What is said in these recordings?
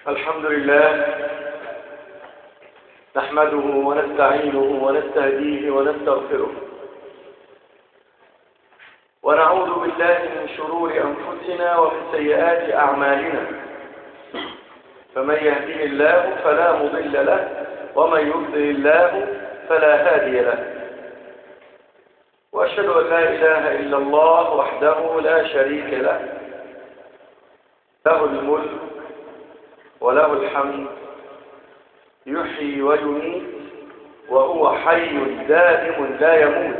الحمد لله نحمده ونستعينه ونستهديه ونستغفره ونعوذ بالله من شرور أنفسنا ومن سيئات أعمالنا فمن يهديه الله فلا مضل له ومن يضلل الله فلا هادي له وأشهد أن لا إله إلا الله وحده لا شريك له له الملك وله الحمد يحيي ويميت وهو حي دائم لا يموت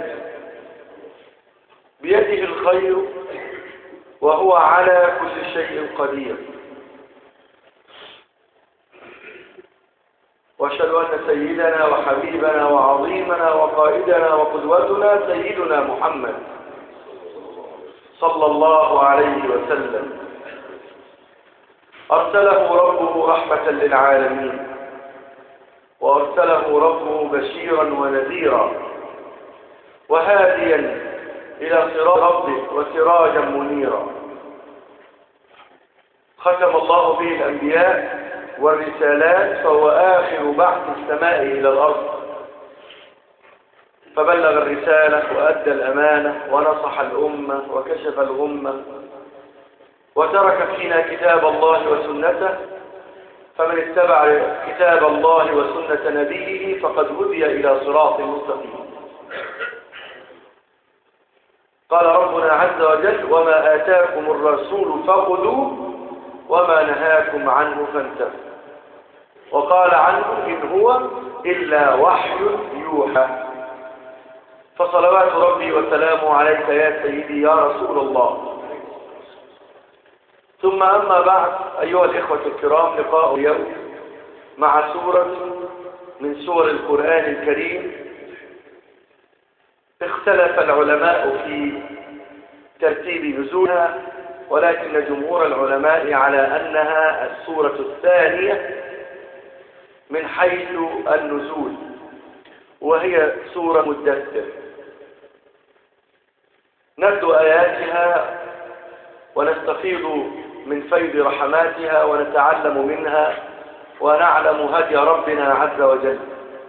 بيده الخير وهو على كل شيء قدير واشهد ان سيدنا وحبيبنا وعظيمنا وقائدنا وقدوتنا سيدنا محمد صلى الله عليه وسلم ارسله ربه رحمه للعالمين وارسله ربه بشيرا ونذيرا وهاديا الى صراط ربه وسراجا منيرا ختم الله به الانبياء والرسالات فهو آخر بعث السماء إلى الأرض فبلغ الرسالة وأدى الأمانة ونصح الأمة وكشف الغمة وترك فينا كتاب الله وسنته فمن اتبع كتاب الله وسنة نبيه فقد هدي إلى صراط مستقيم قال ربنا عز وجل وما آتاكم الرسول فخذوه وما نهاكم عنه فانتهوا وقال عنه إن هو إلا وحي يوحى فصلوات ربي وسلامه عليك يا سيدي يا رسول الله ثم أما بعد أيها الإخوة الكرام لقاء اليوم مع سورة من سور القرآن الكريم اختلف العلماء في ترتيب نزولها ولكن جمهور العلماء على أنها السورة الثانية من حيث النزول وهي سورة مدثر نبدو آياتها ونستفيض من فيض رحماتها ونتعلم منها ونعلم هدي ربنا عز وجل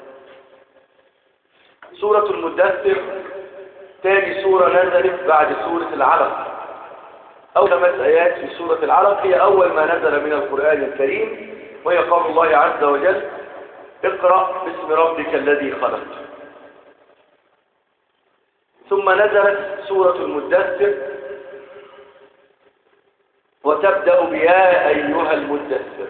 سورة المدثر تاني سورة نزلت بعد سورة العلق أول خمس آيات في سورة العلق هي أول ما نزل من القرآن الكريم وهي قول الله عز وجل اقرأ باسم ربك الذي خلق ثم نزلت سورة المدثر وتبدأ بيا أيها المدثر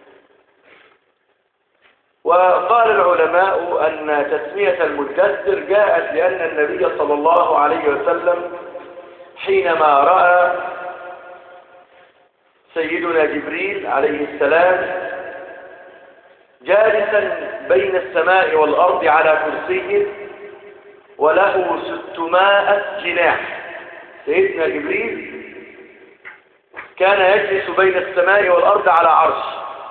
وقال العلماء أن تسمية المدثر جاءت لأن النبي صلى الله عليه وسلم حينما رأى سيدنا جبريل عليه السلام جالسا بين السماء والأرض على كرسيه وله ستمائة جناح سيدنا جبريل كان يجلس بين السماء والأرض على عرش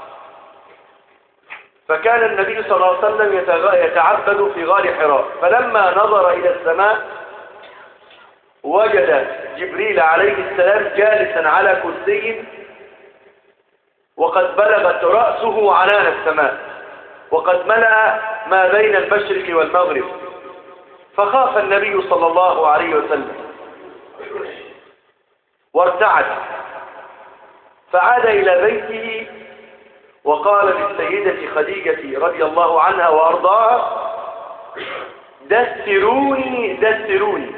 فكان النبي صلى الله عليه وسلم يتعبد في غار حراء فلما نظر إلى السماء وجد جبريل عليه السلام جالسا على كرسي وقد بلغت رأسه عنان السماء وقد ملأ ما بين المشرق والمغرب فخاف النبي صلى الله عليه وسلم وارتعد فعاد إلى بيته وقال للسيدة خديجة رضي الله عنها وأرضاها دثروني دثروني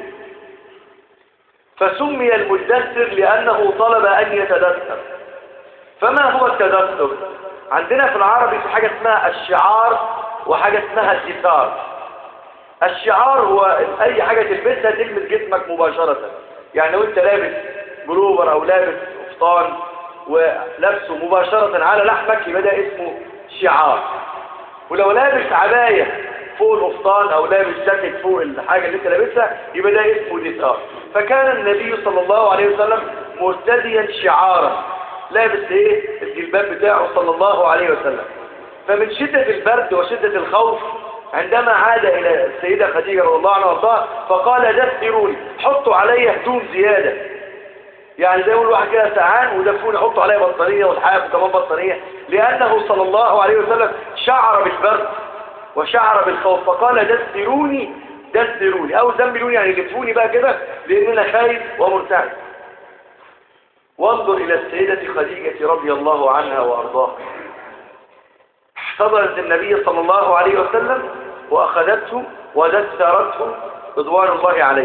فسمي المدثر لأنه طلب أن يتدثر فما هو التدثر عندنا في العربي في حاجة اسمها الشعار وحاجة اسمها الدثار الشعار هو أي حاجة تلبسها تلمس جسمك مباشرة يعني لو انت لابس بلوفر او لابس قفطان ولابسه مباشرة على لحمك يبقى ده اسمه شعار ولو لابس عباية فوق القفطان او لابس جاكيت فوق الحاجة اللي انت لابسها يبقى ده اسمه دثار فكان النبي صلى الله عليه وسلم مرتديا شعارا لابس ايه الجلباب بتاعه صلى الله عليه وسلم فمن شدة البرد وشدة الخوف عندما عاد إلى السيدة خديجة رضي الله عنها وارضاها فقال دثروني حطوا علي هدوم زيادة يعني زي ما يقول واحد كده سعان ودفون يحطوا عليه بطارية والحاف كمان بطارية لأنه صلى الله عليه وسلم شعر بالبرد وشعر بالخوف فقال دثروني دثروني أو زملوني يعني لفوني بقى كده لأن أنا خايف ومرتعب وانظر إلى السيدة خديجة رضي الله عنها وأرضاها احتضنت النبي صلى الله عليه وسلم وأخذته ودثرته رضوان الله عليه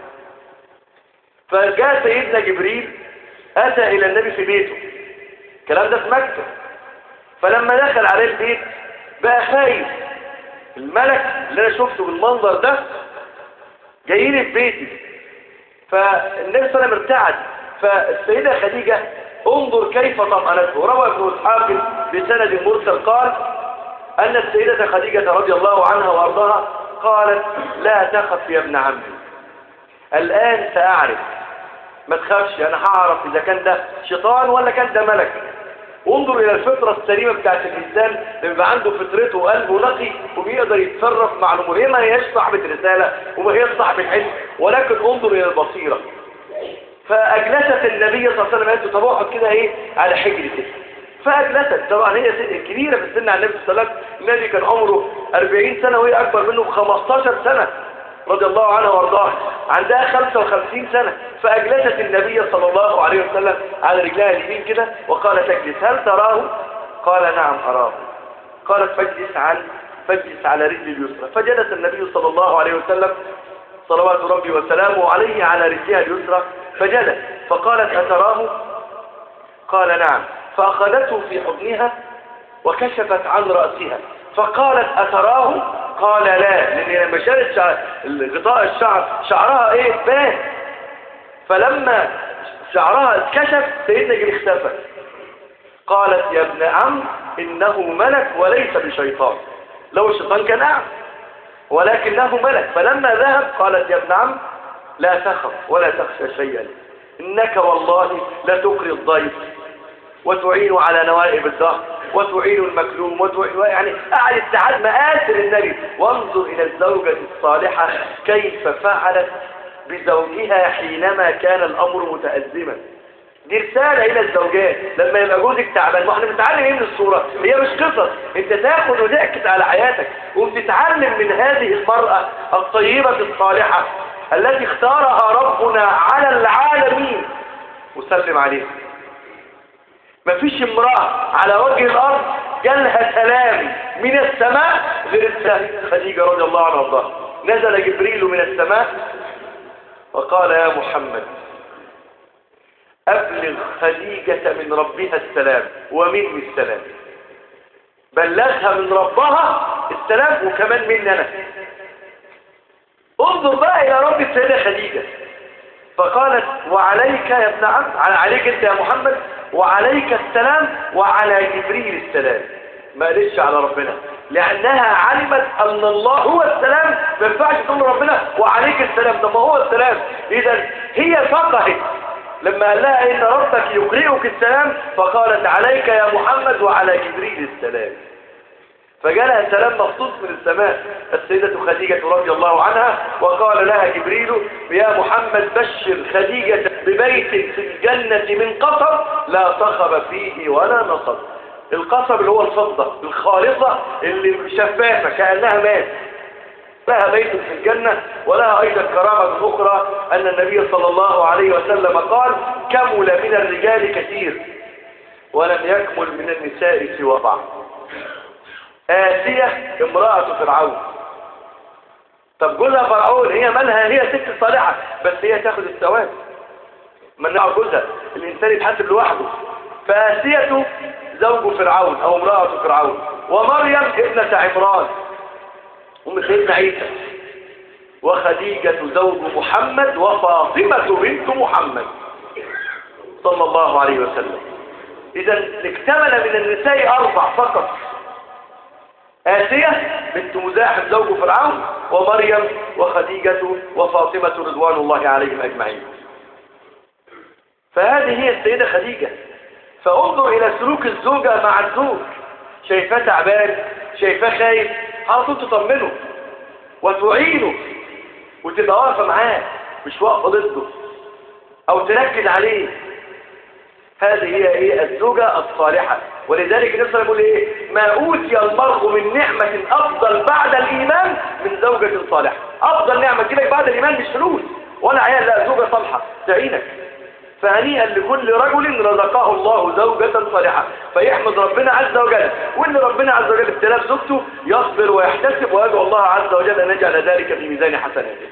فجاء سيدنا جبريل أتى إلى النبي في بيته الكلام ده في مكة فلما دخل عليه البيت بقى خايف الملك اللي أنا شفته بالمنظر ده جاي لي في بيتي فالنبي صلى الله عليه وسلم ارتعد فالسيدة خديجة انظر كيف طمأنته روى ابن اسحاق بسند مرسل قال أن السيدة خديجة رضي الله عنها وأرضاها قالت لا تخف يا ابن عمي الآن سأعرف ما تخافش أنا هعرف إذا كان ده شيطان ولا كان ده ملك انظر إلى الفطرة السليمة بتاعت الإنسان اللي بيبقى عنده فطرته وقلبه نقي وبيقدر يتصرف معلومة هي ما هياش صاحبة رسالة وما هياش صاحب الحلم ولكن انظر إلى البصيرة فأجلست النبي صلى الله عليه وسلم قالت له طب اقعد كده إيه على حجري كده فأجلست طبعا هي سن كبيرة في السن على النبي صلى الله عليه وسلم النبي كان عمره 40 سنة وهي أكبر منه ب 15 سنة رضي الله عنها وارضاها عندها 55 سنة فأجلست النبي صلى الله عليه وسلم على رجلها اليمين كده وقالت اجلس هل تراه قال نعم أراه قالت فاجلس عن فاجلس على رجل اليسرى فجلس النبي صلى الله عليه وسلم صلوات ربي وسلامه عليه على رجلها اليسرى فجلس فقالت أتراه قال نعم فأخذته في حضنها وكشفت عن رأسها فقالت أتراه قال لا لأن لما شالت شعر غطاء الشعر شعرها ايه بان فلما شعرها اتكشف سيدنا جري اختفى قالت يا ابن عم إنه ملك وليس بشيطان لو الشيطان كان أعم ولكنه ملك فلما ذهب قالت يا ابن عم لا تخف ولا تخشى شيئا إنك والله لتقري الضيف وتعين على نوائب الدهر وتعين المكلوم وتعين يعني قعدت تعاد مآثر النبي وانظر إلى الزوجة الصالحة كيف فعلت بزوجها حينما كان الأمر متأزما دي رسالة إلى الزوجات لما يبقى جوزك تعبان ما احنا بنتعلم ايه من الصورة هي مش قصص انت تاخد وتعكس على حياتك وبتتعلم من هذه المرأة الطيبة الصالحة التي اختارها ربنا على العالمين وسلم عليها مفيش امرأة على وجه الأرض جالها سلام من السماء غير السيدة خديجة رضي الله عنها وارضاها نزل جبريل من السماء وقال يا محمد أبلغ خديجة من ربها السلام ومني السلام بلغها من ربها السلام وكمان مني أنا انظر بقى إلى رب السيدة خديجة فقالت وعليك يا ابن عم عليك انت يا محمد وعليك السلام وعلى جبريل السلام ما قالتش على ربنا لأنها علمت أن الله هو السلام ما ينفعش تقول ربنا وعليك السلام ده ما هو السلام إذا هي فقهت لما قال لها إن ربك يقرئك السلام فقالت عليك يا محمد وعلى جبريل السلام فجالها سلام مخصوص من السماء السيدة خديجة رضي الله عنها وقال لها جبريل يا محمد بشر خديجة ببيت في الجنة من قصب لا صخب فيه ولا نصب القصب اللي هو الفضة الخالصة اللي شفافة كأنها مات لها بيت في الجنة ولها أيضا كرامة أخرى أن النبي صلى الله عليه وسلم قال كمل من الرجال كثير ولم يكمل من النساء سوى بعض آسية امرأة فرعون طب جوزها فرعون هي مالها هي ست صالحة بس هي تاخد الثواب منعوا جوزها الإنسان يتحسب لوحده فآسية زوج فرعون أو امرأة فرعون ومريم ابنة عمران أم سيدنا عيسى وخديجة زوج محمد وفاطمة بنت محمد صلى الله عليه وسلم إذا اكتمل من النساء أربع فقط آسية بنت مزاحم زوج فرعون ومريم وخديجة وفاطمة رضوان الله عليهم أجمعين فهذه هي السيدة خديجة فانظر إلى سلوك الزوجة مع الزوج شايفاه تعبان شايفاه خايف على طول تطمنه وتعينه وتبقى واقفة معاه مش واقفة ضده او تنكد عليه هذه هي ايه الزوجة الصالحة ولذلك النبي صلى الله عليه وسلم يقول ايه ما اوتي المرء من نعمة افضل بعد الايمان من زوجة صالحة افضل نعمة تجيلك بعد الايمان مش فلوس ولا عيال لا زوجة صالحة تعينك فهنيئا لكل رجل رزقه الله زوجة صالحة فيحمد ربنا عز وجل وان ربنا عز وجل ابتلاه بزوجته يصبر ويحتسب ويدعو الله عز وجل ان يجعل ذلك في ميزان حسناته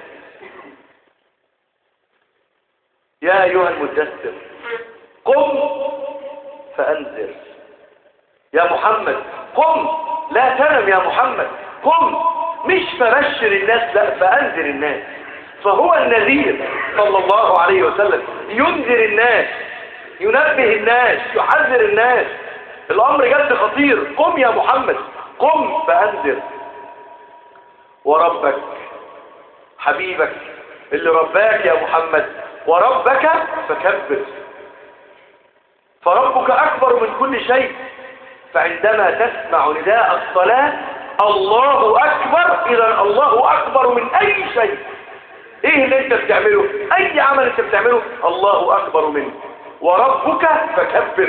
يا ايها المدثر قم فانذر يا محمد قم لا تنم يا محمد قم مش فبشر الناس لا فانذر الناس فهو النذير صلى الله عليه وسلم ينذر الناس ينبه الناس يحذر الناس الأمر جد خطير قم يا محمد قم فأنذر وربك حبيبك اللي رباك يا محمد وربك فكبر فربك أكبر من كل شيء فعندما تسمع نداء الصلاة الله أكبر إذا الله أكبر من أي شيء ايه اللي انت بتعمله اي عمل انت بتعمله الله اكبر منه وربك فكبر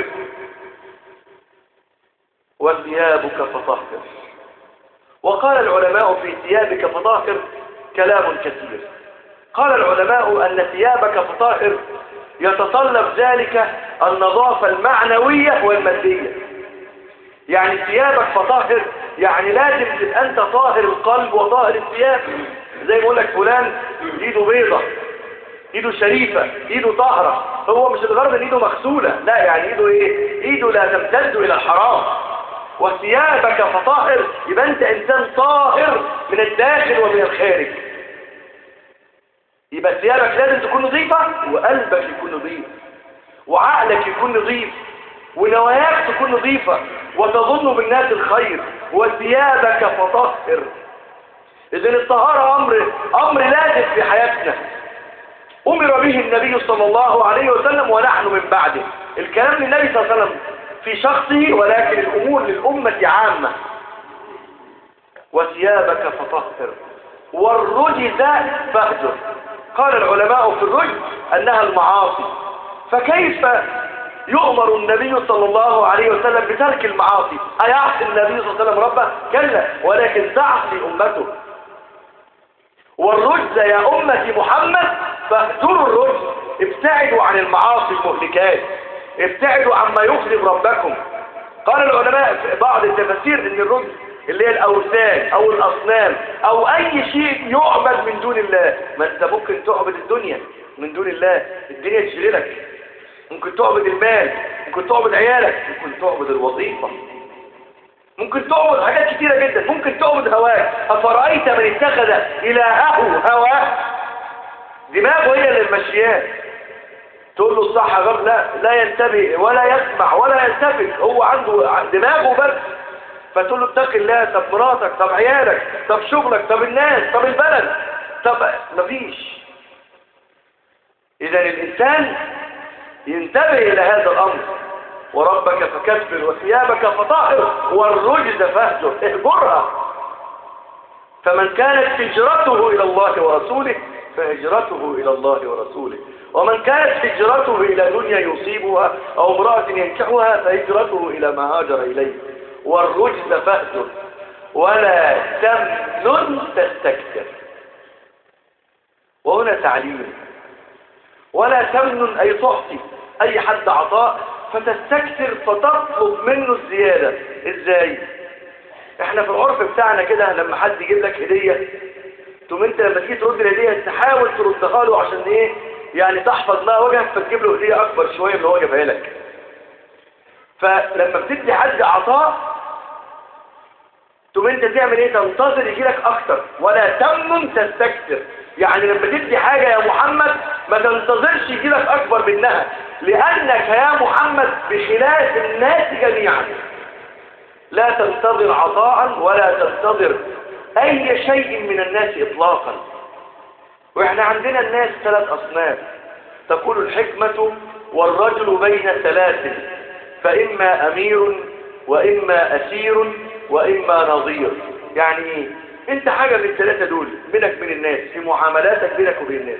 وثيابك فطهر وقال العلماء في ثيابك فطهر كلام كثير قال العلماء ان ثيابك فطهر يتطلب ذلك النظافة المعنوية والمادية يعني ثيابك فطهر يعني لازم تبقى انت طاهر القلب وطاهر الثياب زي ما يقول لك فلان ايده بيضة ايده شريفة ايده طاهرة هو مش الغرض ان ايده مغسولة لا يعني ايده ايه ايده لا تمتد الى الحرام وثيابك فطاهر يبقى انت انسان طاهر من الداخل ومن الخارج يبقى ثيابك لازم تكون نظيفة وقلبك يكون نظيف وعقلك يكون نظيف ونواياك تكون نظيفة وتظن بالناس الخير وثيابك فطهر إذن الطهارة أمر, أمر لازم في حياتنا أمر به النبي صلى الله عليه وسلم ونحن من بعده الكلام للنبي صلى الله عليه وسلم في شخصه ولكن الأمور للأمة عامة وثيابك فطهر والرجز فاهجر قال العلماء في الرجز أنها المعاصي فكيف يؤمر النبي صلى الله عليه وسلم بترك المعاصي أيعصي النبي صلى الله عليه وسلم ربه كلا ولكن تعصي أمته والرجز يا أمة محمد فاهجروا الرجز ابتعدوا عن المعاصي المهلكات ابتعدوا عما يغضب ربكم قال العلماء في بعض التفاسير ان الرجز اللي هي الاوثان او الاصنام او اي شيء يعبد من دون الله ما انت ممكن تعبد الدنيا من دون الله الدنيا تشغلك ممكن تعبد المال ممكن تعبد عيالك ممكن تعبد الوظيفة ممكن تعبد حاجات كتيرة جدا ممكن تعبد هواك أفرأيت من اتخذ إلهه هواه دماغه هي اللي المشيات تقول له الصح غير لا لا ينتبه ولا يسمع ولا يلتفت هو عنده دماغه بس فتقول له اتق الله طب مراتك طب عيالك طب شغلك طب الناس طب البلد طب مفيش إذا الإنسان ينتبه إلى هذا الأمر وربك فكبر وثيابك فطهر والرجز فاهجر اهجرها فمن كانت هجرته إلى الله ورسوله فهجرته إلى الله ورسوله ومن كانت هجرته إلى دنيا يصيبها أو امرأة ينكحها فهجرته إلى ما هاجر إليه والرجز فاهجر ولا تمنن تستكثر وهنا تعليم ولا تمنن أي تعطي أي حد عطاء فتستكثر فتطلب منه الزيادة إزاي؟ احنا في العرف بتاعنا كده لما حد يجيب لك هدية تقوم انت لما تيجي ترد الهدية تحاول تردها له عشان ايه يعني تحفظ لها وجهك فتجيب له هدية اكبر شوية من اللي هو جابها لك فلما بتدي حد عطاء تقوم انت تعمل ايه تنتظر يجي لك اكتر ولا تمنن تستكثر يعني لما تدي حاجة يا محمد ما تنتظرش يجي لك اكبر منها لانك يا محمد بخلاف الناس جميعا لا تنتظر عطاء ولا تنتظر اي شيء من الناس اطلاقا واحنا عندنا الناس ثلاث اصناف تقول الحكمة والرجل بين ثلاث فاما امير واما اسير واما نظير يعني ايه انت حاجة من الثلاثة دول بينك من الناس في معاملاتك بينك وبين الناس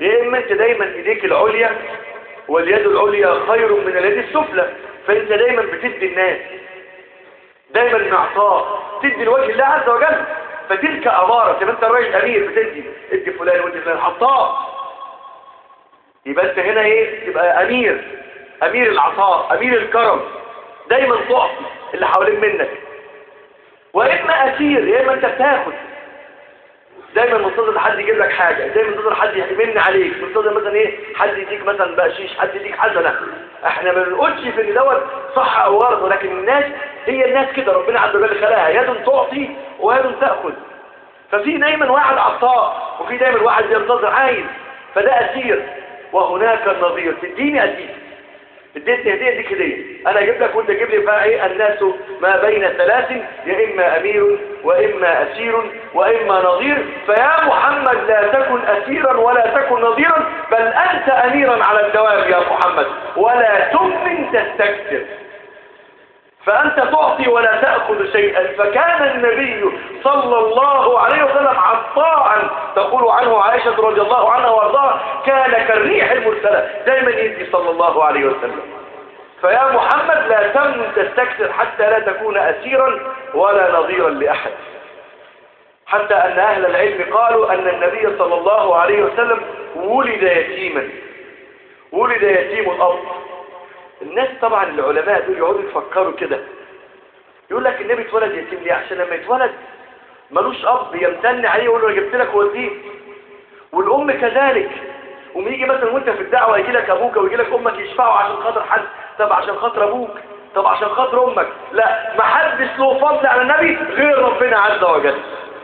يا إما أنت دايما إيديك العليا واليد العليا خير من اليد السفلى فأنت دايما بتدي الناس دايما معطاء تدي لوجه الله عز وجل فتلك أمارة تبقى أنت راجل أمير بتدي ادي فلان وادي فلان عطاء يبقى أنت هنا إيه تبقى أمير أمير العطاء أمير الكرم دايما تعطي اللي حوالين منك وإما أسير يا إما أنت بتاخد دايما منتظر حد يجيب لك حاجة دايما منتظر حد يمن عليك منتظر مثلا ايه حد يديك مثلا بقشيش حد يديك حسنة احنا ما بنقولش في ان دوت صح او غلط ولكن الناس هي الناس كده ربنا عز وجل خلاها يد تعطي ويد تأخذ ففي دايما واحد عطاء وفي دايما واحد ينتظر عايز فده أسير وهناك النظير تديني أسير اديتني هدية ديك هدية انا اجيب لك وانت تجيب لي بقى ايه الناس ما بين ثلاث يا اما امير واما اسير واما نظير فيا محمد لا تكن اسيرا ولا تكن نظيرا بل انت اميرا على الدوام يا محمد ولا تمن تستكثر فأنت تعطي ولا تأخذ شيئا فكان النبي صلى الله عليه وسلم عطاء تقول عنه عائشة رضي الله عنها وارضاها كان كالريح المرسلة دايما يدي صلى الله عليه وسلم فيا محمد لا تمن تستكثر حتى لا تكون أسيرا ولا نظيرا لأحد حتى أن أهل العلم قالوا أن النبي صلى الله عليه وسلم ولد يتيما ولد يتيم الأرض الناس طبعا العلماء دول يقعدوا يفكروا كده يقول لك النبي اتولد يتيم ليه عشان لما يتولد ملوش اب يمتن عليه يقول له انا جبت لك وديه والام كذلك وما يجي مثلا وانت في الدعوه يجي لك ابوك ويجي لك امك يشفعوا عشان خاطر حد طب عشان خاطر ابوك طب عشان خاطر امك لا ما حدش له فضل على النبي غير ربنا عز وجل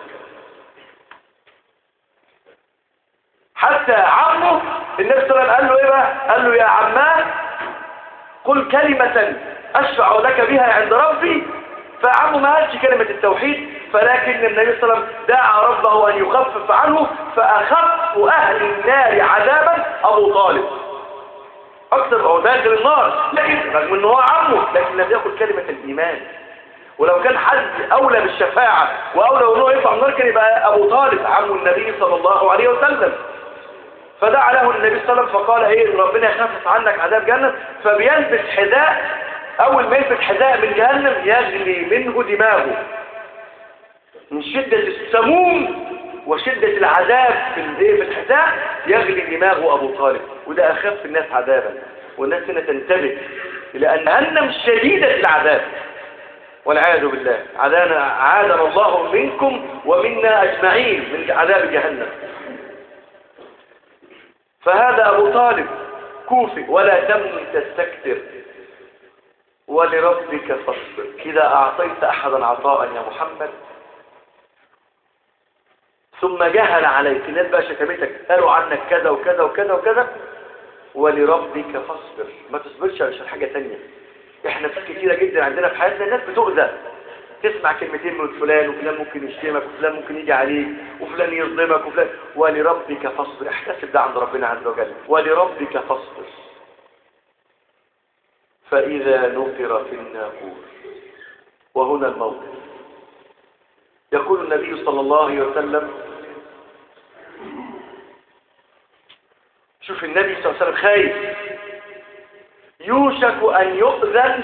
حتى عمه النبي صلى الله عليه وسلم قال له ايه بقى قال له يا عماه قل كلمة أشفع لك بها عند ربي فعمه ما قالش كلمة التوحيد فلكن النبي صلى الله عليه وسلم دعا ربه أن يخفف عنه فأخف أهل النار عذابا أبو طالب أكثر هو داخل النار لكن رغم أنه هو عمه لكن لم يقل كلمة الإيمان ولو كان حد أولى بالشفاعة وأولى أنه يطلع النار كان يبقى أبو طالب عم النبي صلى الله عليه وسلم فدعا له النبي صلى الله عليه وسلم فقال ايه إن ربنا يخفف عنك عذاب جهنم فبيلبس حذاء اول ما يلبس حذاء من جهنم يغلي منه دماغه من شدة السموم وشدة العذاب في الايه في الحذاء يغلي دماغه ابو طالب وده اخف الناس عذابا والناس هنا تنتبه لان جهنم شديدة العذاب والعياذ بالله عادنا عادنا الله منكم ومنا اجمعين من عذاب جهنم فهذا أبو طالب كوفي ولا تمن تستكثر ولربك فاصبر إذا أعطيت أحدا عطاء يا محمد ثم جهل عليك الناس بقى شتمتك قالوا عنك كذا وكذا وكذا وكذا ولربك فاصبر ما تصبرش عشان حاجة تانية احنا في كتيرة جدا عندنا في حياتنا الناس بتؤذى تسمع كلمتين من فلان وفلان ممكن يشتمك وفلان ممكن يجي عليك وفلان يظلمك وفلان ولربك فاصبر احتسب ده عند ربنا عز وجل ولربك فاصبر فإذا نقر في الناقور وهنا الموقف يقول النبي صلى الله عليه وسلم شوف النبي صلى الله عليه وسلم خايف يوشك أن يؤذن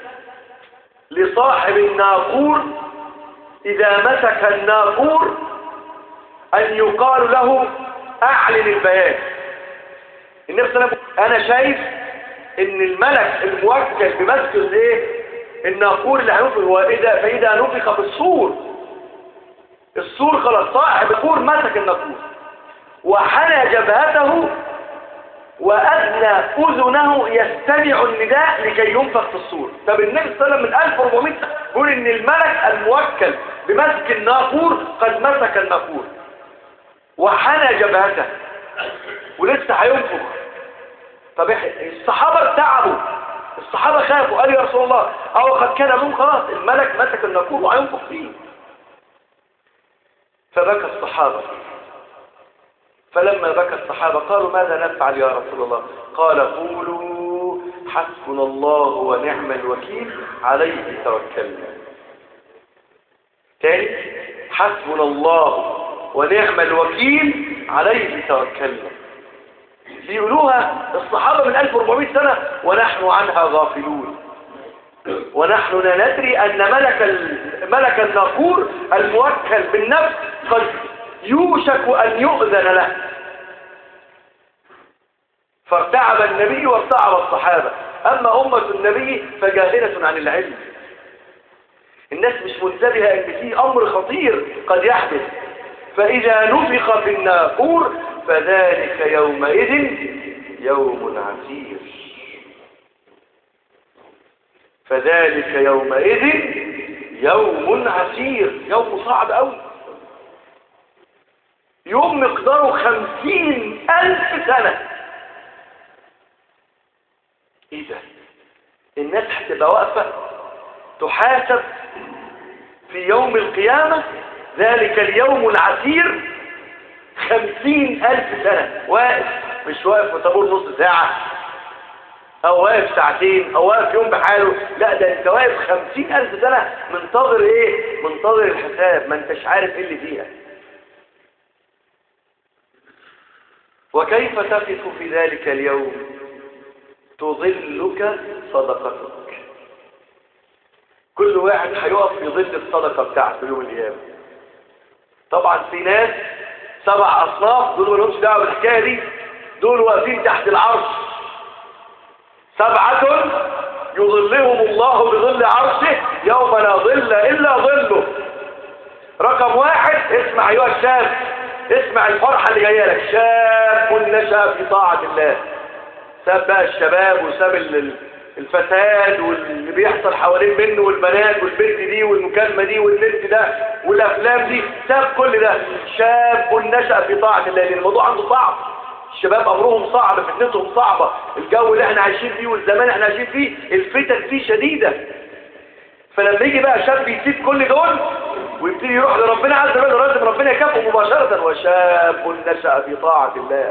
لصاحب الناقور إذا مسك الناقور أن يقال له أعلن البيان النبي صلى الله عليه وسلم أنا شايف إن الملك الموكل بمسك الإيه الناقور اللي هينفخ هو إذا فإذا نفخ في الصور الصور خلاص صاحب الناقور مسك الناقور وحنى جبهته وأدنى أذنه يستمع النداء لكي ينفخ في الصور طب النبي صلى الله عليه وسلم من 1400 يقول إن الملك الموكل بمسك الناقور قد مسك الناقور وحنى جبهته ولسه هينفخ طب الصحابة ارتعبوا الصحابة خافوا قالوا يا رسول الله أو قد كان لهم خلاص الملك مسك الناقور وهينفخ فيه فبكى الصحابة فلما بكى الصحابة قالوا ماذا نفعل يا رسول الله قال قولوا حسبنا الله ونعم الوكيل عليه توكلنا تاني حسبنا الله ونعم الوكيل عليه توكلنا بيقولوها الصحابة من 1400 سنة ونحن عنها غافلون ونحن لا ندري أن ملك ال- ملك الناقور الموكل بالنفس قد يوشك أن يؤذن له فارتعب النبي وارتعب الصحابة أما أمة النبي فجاهلة عن العلم الناس مش منتبهة ان في امر خطير قد يحدث فاذا نفخ في الناقور فذلك يومئذ يوم عسير فذلك يومئذ يوم عسير يوم صعب قوي يوم مقداره خمسين ألف سنة ايه ده الناس هتبقى واقفة تحاسب في يوم القيامة ذلك اليوم العسير خمسين ألف سنة واقف مش واقف في طابور نص ساعة أو واقف ساعتين أو واقف يوم بحاله لا ده أنت واقف خمسين ألف سنة منتظر إيه؟ منتظر الحساب ما أنتش عارف إيه اللي فيها وكيف تقف في ذلك اليوم تظلك صدقتك كل واحد هيقف في ظل الصدقة بتاعته يوم القيامة طبعا في ناس سبع أصناف دول ما لهمش دعوة بالحكاية دي دول واقفين تحت العرش سبعة يظلهم الله بظل عرشه يوم لا ظل إلا ظله رقم واحد اسمع أيها الشاب اسمع الفرحة اللي جاية لك شاب نشأ في طاعة الله ساب بقى الشباب وساب ال- ال- الفساد واللي بيحصل حوالين منه والبنات والبنت دي والمكالمة دي والنت ده والأفلام دي ساب كل ده شاب نشأ في طاعة الله لأن الموضوع عنده صعب الشباب أمرهم صعب فتنتهم صعبة الجو اللي احنا عايشين فيه والزمان اللي احنا عايشين فيه الفتن فيه شديدة فلما يجي بقى شاب يسيب كل دول ويبتدي يروح لربنا عز وجل لازم ربنا يكافئه مباشرة وشاب نشأ في طاعة الله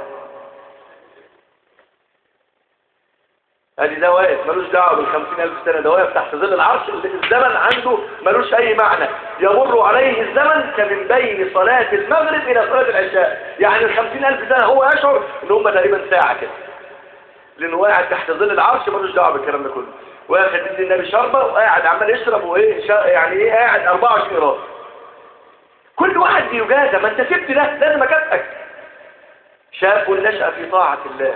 ادي ده واقف ملوش دعوه بالخمسين الف سنه ده واقف تحت ظل العرش الزمن عنده ملوش اي معنى يمر عليه الزمن كمن بين صلاه المغرب الى صلاه العشاء يعني الخمسين الف سنه هو يشعر ان هم تقريبا ساعه كده لانه قاعد تحت ظل العرش ملوش دعوه بالكلام ده كله واخد ابن النبي شربه وقاعد عمال يشرب وايه شا- يعني ايه قاعد 24 راس كل واحد بيجازى ما انت سبت ده لازم اكافئك شاب نشأ في طاعه الله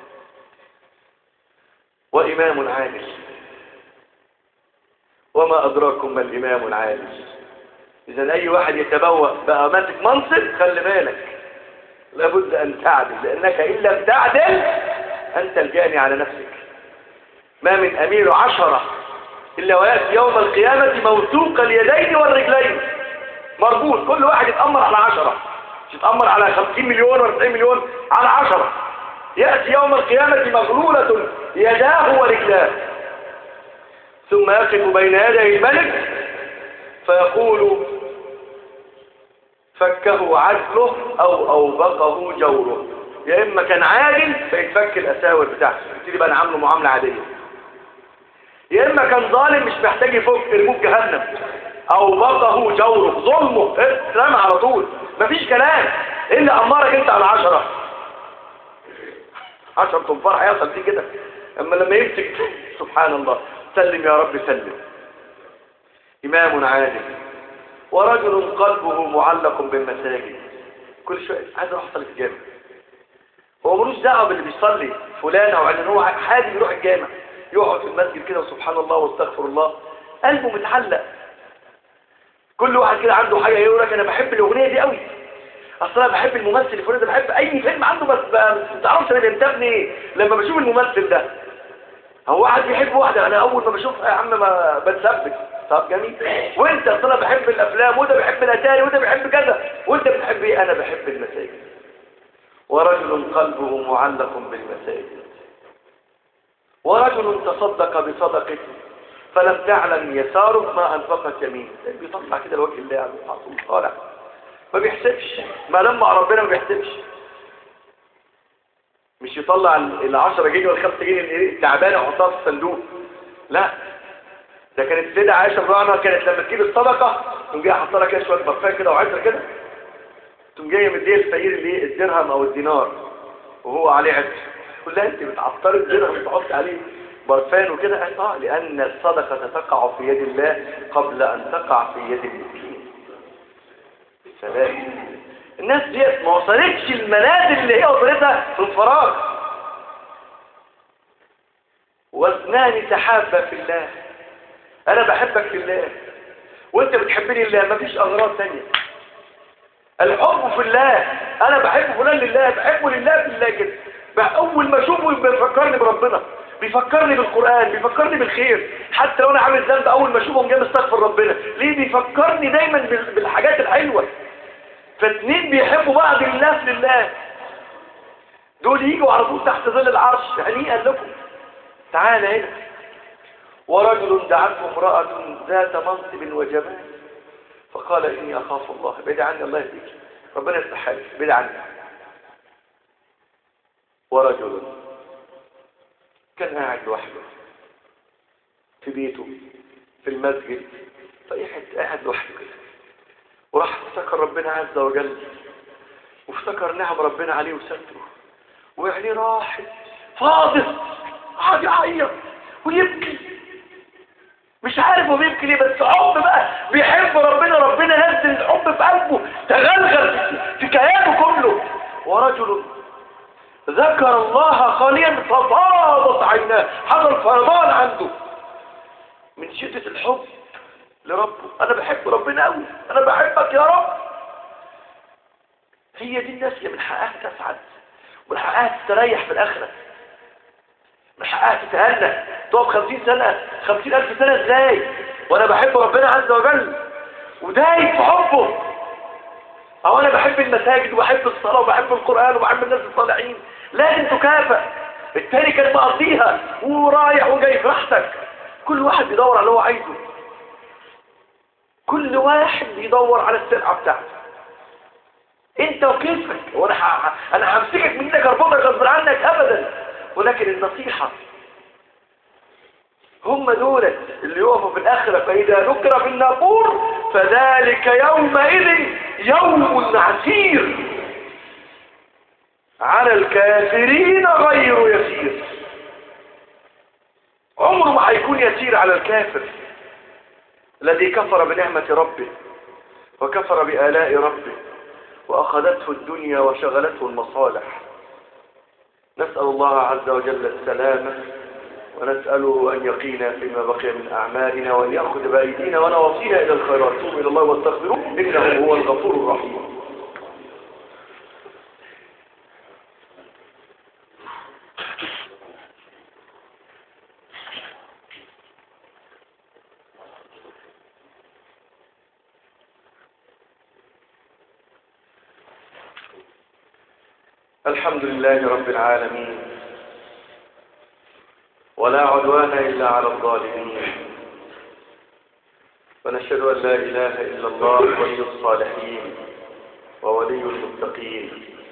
وإمام عادل وما أدراكم ما الإمام العادل إذا أي واحد يتبوأ بقى ماسك منصب خلي بالك لابد أن تعدل لأنك إن لم تعدل أنت الجاني على نفسك ما من أمير عشرة إلا ويأتي يوم القيامة موثوق اليدين والرجلين مربوط كل واحد يتأمر على عشرة مش يتأمر على خمسين مليون ولا 90 مليون على عشرة يأتي يوم القيامة مغلولة يداه ورجلاه ثم يقف بين يدي الملك فيقول فكه عدله أو أوبقه جوره يا إما كان عادل فيتفك الأساور بتاعته يبتدي بقى نعامله معاملة عادية يا إما كان ظالم مش محتاج يفك يرموه في جهنم أوبقه جوره ظلمه اترمى على طول مفيش كلام إيه اللي أمرك أنت على عشرة عشر تنفار هيحصل فيه كده اما لما يمسك سبحان الله سلم يا رب سلم امام عادل ورجل قلبه معلق بالمساجد كل شويه عايز اروح اصلي في الجامع هو ملوش دعوه باللي بيصلي فلان او علان هو حابب يروح الجامع يقعد في المسجد كده وسبحان الله واستغفر الله قلبه متعلق كل واحد كده عنده حاجه يقول لك انا بحب الاغنيه دي قوي اصل انا بحب الممثل الفلاني ده بحب اي فيلم عنده بس ما تعرفش انا بينتابني ايه لما بشوف الممثل ده هو واحد بيحب واحده انا اول ما بشوفها يا عم ما بتثبت طب جميل وانت اصل انا بحب الافلام وده بيحب الاتاري وده بيحب كذا وانت بتحب ايه انا بحب المساجد ورجل قلبه معلق بالمساجد ورجل تصدق بصدقته فلم تعلم يساره ما انفقت يمينه بيطلع كده لوجه الله على طول طالع ما بيحسبش ما لما ربنا ما بيحسبش مش يطلع ال 10 جنيه ولا 5 جنيه التعبانه ويحطها في الصندوق لا ده كانت السيدة عائشة رضي الله عنها كانت لما تجيب الصدقة تقوم جايه حاطه لها كده شوية برفان كده وعطر كده تقوم جايه مديه الفقير اللي الدرهم او الدينار وهو عليه عطر تقول لها انت بتعطري الزنا وبتحط عليه برفان وكده قال اه لان الصدقه تقع في يد الله قبل ان تقع في يد المسكين سلام الناس ديت ما وصلتش المنازل اللي هي وصلتها في الفراغ واثنان تحابا في الله انا بحبك في الله وانت بتحبني لله مفيش اغراض تانية الحب في الله انا بحب فلان لله بحبه لله في الله كده بقى اول ما اشوفه بيفكرني بربنا بيفكرني بالقران بيفكرني بالخير حتى لو انا عامل ذنب اول ما اشوفه جاي مستغفر ربنا ليه بيفكرني دايما بال- بالحاجات الحلوه فاتنين بيحبوا بعض لله في لله دول يجوا على طول تحت ظل العرش هنيئا لكم تعال هنا ورجل دعته امرأة ذات منصب وجمال فقال إني أخاف الله بعد عني الله يهديك ربنا يفتح حالك بعد عني ورجل كان قاعد لوحده في بيته في المسجد في حته قاعد لوحده كده وراح افتكر ربنا عز وجل وافتكر نعم ربنا عليه وستره وعينيه راحت فاضت قعد يعيط ويبكي مش عارف هو بيبكي ليه بس حب بقى بيحب ربنا ربنا نزل الحب في قلبه تغلغل في كيانه كله ورجل ذكر الله خاليا ففاضت عيناه حصل فيضان عنده من شدة الحب لربه انا بحب ربنا قوي انا بحبك يا رب هي دي الناس اللي من حقها تسعد ومن حقها تستريح في الاخره من حقها تتهنى تقف خمسين سنة خمسين ألف سنة ازاي وانا بحب ربنا عز وجل ودايب في حبه او انا بحب المساجد وبحب الصلاة وبحب القرآن وبحب الناس الصالحين لازم تكافئ التاني كان مقضيها ورايح وجاي في راحتك كل واحد بيدور على اللي هو عايزه كل واحد بيدور على السلعة بتاعته انت وكيفك وانا ح... انا همسكك من ايدك اربطك غصب عنك ابدا ولكن النصيحة هم دولت اللي يقفوا في الآخرة فإذا نكر في الناقور فذلك يومئذ يوم عسير على الكافرين غير يسير عمره ما هيكون يسير على الكافر الذي كفر بنعمة ربه وكفر بآلاء ربه وأخذته الدنيا وشغلته المصالح نسأل الله عز وجل السلامة ونسأله أن يقينا فيما بقي من أعمالنا وأن يأخذ بأيدينا ونواصينا إلى الخيرات توبوا إلى الله واستغفروه إنه هو الغفور الرحيم الحمد لله رب العالمين ولا عدوان إلا على الظالمين ونشهد أن لا إله إلا الله ولي الصالحين وولي المتقين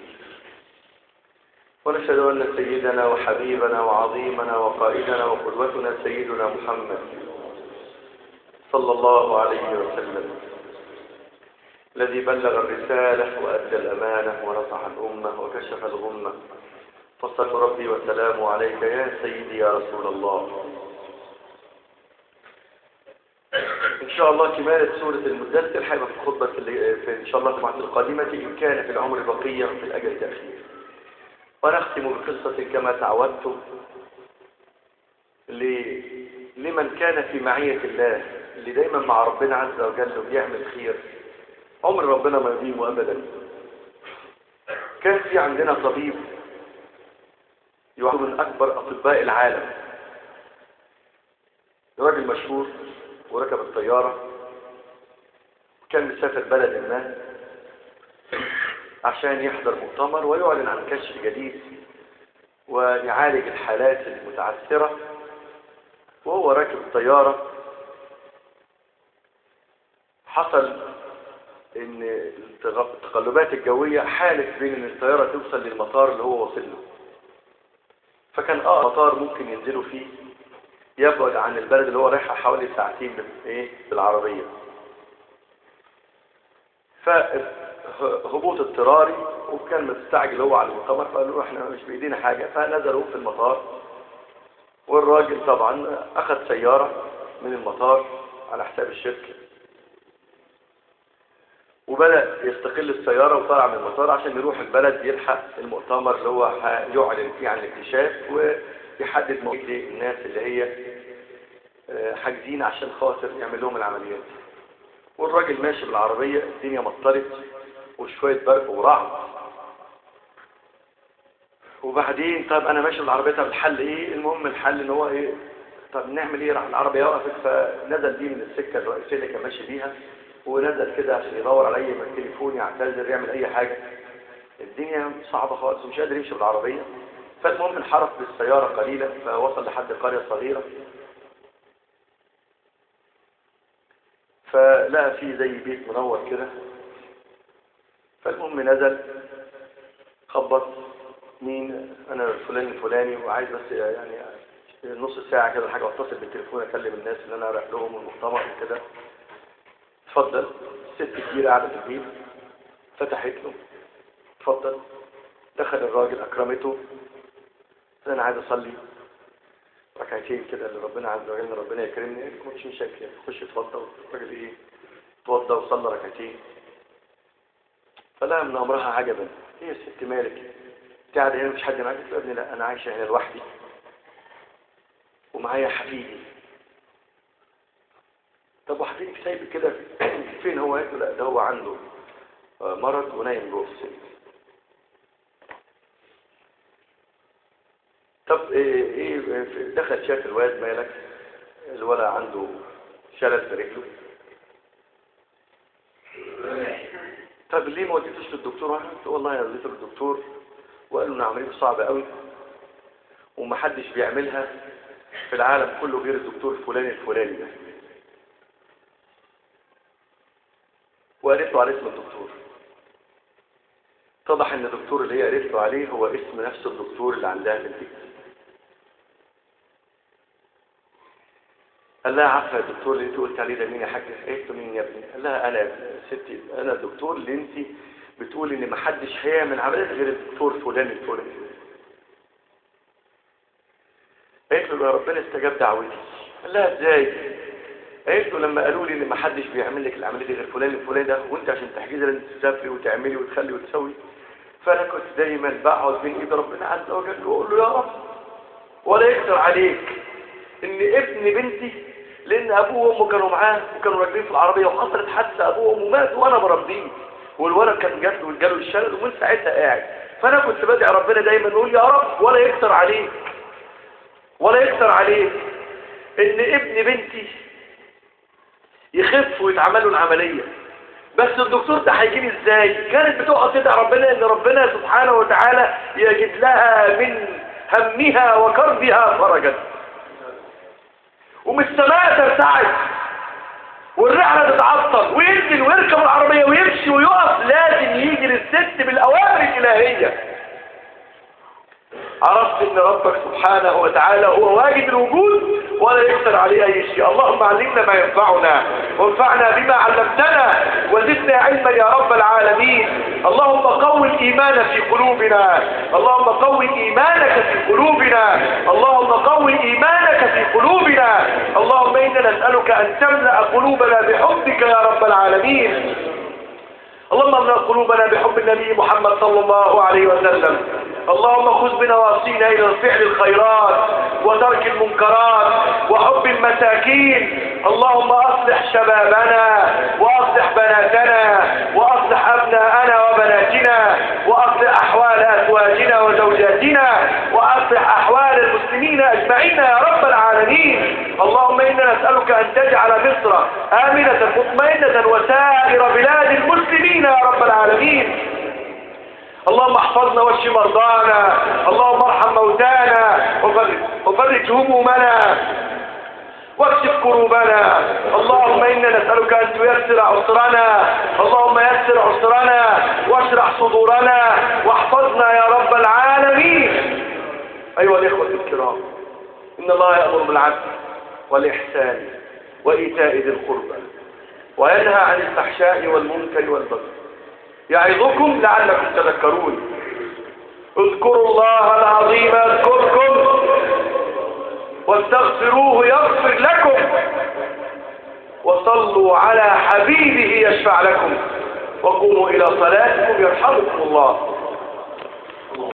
ونشهد أن سيدنا وحبيبنا وعظيمنا وقائدنا وقدوتنا سيدنا محمد صلى الله عليه وسلم الذي بلغ الرسالة وأدى الأمانة ونصح الأمة وكشف الغمة فصل ربي وسلامه عليك يا سيدي يا رسول الله إن شاء الله كمالة سورة المدثر حيبقى في الخطبة اللي في إن شاء الله الجمعة القادمة إن كان في العمر بقية في الأجل تأخير ونختم بقصة كما تعودت ل... لمن كان في معية الله اللي دايما مع ربنا عز وجل وبيعمل خير عمر ربنا ما يديمه أبدا كان في عندنا طبيب يعد من أكبر أطباء العالم راجل مشهور وركب الطيارة كان مسافر بلد ما عشان يحضر مؤتمر ويعلن عن كشف جديد ويعالج الحالات المتعثرة وهو راكب الطيارة حصل ان التقلبات الجوية حالت بين ان الطيارة توصل للمطار اللي هو وصل له فكان اه مطار ممكن ينزلوا فيه يبعد عن البلد اللي هو رايحها حوالي ساعتين ايه بالعربية هبوط اضطراري وكان مستعجل هو على المؤتمر فقالوا له احنا مش بايدينا حاجة فنزلوا في المطار والراجل طبعا اخذ سيارة من المطار على حساب الشركة وبدأ يستقل السيارة وطلع من المطار عشان يروح البلد يلحق المؤتمر اللي هو يعلن فيه عن الاكتشاف ويحدد موعد الناس اللي هي حاجزين عشان خاطر يعمل لهم العمليات والراجل ماشي بالعربية الدنيا مطرت وشوية برق ورعد وبعدين طب انا ماشي بالعربية طب الحل ايه المهم الحل ان هو ايه طب نعمل ايه راح العربية وقفت فنزل دي من السكة الرئيسية اللي كان ماشي بيها ونزل كده عشان يدور على اي تليفون يعتذر يعمل اي حاجة الدنيا صعبة خالص ومش قادر يمشي بالعربية فالمهم انحرف بالسيارة قليلا فوصل لحد قرية صغيرة فلقى فيه زي بيت منور كده فالمهم نزل خبط مين انا الفلاني الفلاني وعايز بس يعني نص ساعة كده حاجة اتصل بالتليفون اكلم الناس اللي انا رايح لهم المؤتمر وكده اتفضل ست كبيرة قاعدة في البيت فتحت له اتفضل دخل الراجل اكرمته انا عايز اصلي ركعتين كده اللي ربنا عز وجل ربنا يكرمني مش مشاكل خش اتفضل الراجل ايه اتوضى وصلى ركعتين فلا من امرها عجبا هي الست مالك قاعده هنا مش حد معاك يا ابني لا انا عايشه هنا لوحدي ومعايا حبيبي طب وحبيبك سايبك كده فين هو قالت لا ده هو عنده مرض ونايم جوه في السجن طب ايه, إيه دخل شاف الواد مالك الولد عنده شلل في رجله طب ليه ما وديتوش للدكتور قلت والله انا وديته للدكتور وقال له ان عمليته صعبه قوي ومحدش بيعملها في العالم كله غير الدكتور الفلاني الفلاني ده وقالت له على اسم الدكتور اتضح ان الدكتور اللي هي قالت له عليه هو اسم نفس الدكتور اللي عندها في البيت قال لها عارفه يا دكتور اللي انت قلت عليه ده مين يا حاج قالت له مين يا ابني قال لها انا ستي انا الدكتور اللي انت بتقول ان ما حدش هيعمل عمليات غير الدكتور فلان الفلاني قالت له يا ربنا استجاب دعوتي قال لها ازاي قالت له لما قالوا لي ان ما حدش بيعمل لك العمليه دي غير فلان الفلاني ده وانت عشان تحجزي لازم تسافري وتعملي وتخلي وتسوي فانا كنت دايما بقعد بين ايد ربنا عز وجل واقول له يا رب ولا يقدر عليك ان ابن بنتي لان ابوه وامه كانوا معاه وكانوا راكبين في العربيه وحصلت حادثه ابوه وامه ماتوا وانا بربيه والولد كان جات له جاله الشلل ومن ساعتها قاعد فانا كنت بدعي ربنا دايما اقول يا رب ولا يكتر عليك ولا يكتر عليك ان ابن بنتي يخف ويتعمل له العمليه بس الدكتور ده هيجي لي ازاي كانت بتقعد تدعي ربنا ان ربنا سبحانه وتعالى يجد لها من همها وكربها فرجا ومن السماء ترتعد والرحلة تتعطل وينزل ويركب العربية ويمشي ويقف لازم يجي للست بالأوامر الإلهية عرفت ان ربك سبحانه وتعالى هو واجد الوجود ولا يقدر عليه اي شيء اللهم علمنا ما ينفعنا وانفعنا بما علمتنا وزدنا علما يا رب العالمين اللهم قوي الايمان في قلوبنا اللهم قوي ايمانك في قلوبنا اللهم قوي ايمانك في قلوبنا اللهم انا نسالك ان تملا قلوبنا بحبك يا رب العالمين اللهم املأ قلوبنا بحب النبي محمد صلى الله عليه وسلم اللهم خذ بنواصينا إلى فعل الخيرات وترك المنكرات وحب المساكين اللهم أصلح شبابنا وأصلح بناتنا وأصلح أبناءنا وبناتنا وأصلح أحوال أزواجنا وزوجاتنا وأصلح أحوال المسلمين أجمعين يا رب العالمين اللهم إنا نسألك أن تجعل مصر آمنة مطمئنة وسائر بلاد المسلمين يا رب العالمين اللهم احفظنا واشف مرضانا اللهم ارحم موتانا وفرج همومنا واكشف كروبنا اللهم انا نسألك ان تيسر عسرنا اللهم يسر عسرنا واشرح صدورنا واحفظنا يا رب العالمين ايها الاخوة الكرام ان الله يأمر بالعدل والاحسان وايتاء ذي القربى وينهى عن الفحشاء والمنكر والبغي يعظكم لعلكم تذكرون اذكروا الله العظيم يذكركم واستغفروه يغفر لكم وصلوا على حبيبه يشفع لكم وقوموا إلى صلاتكم يرحمكم الله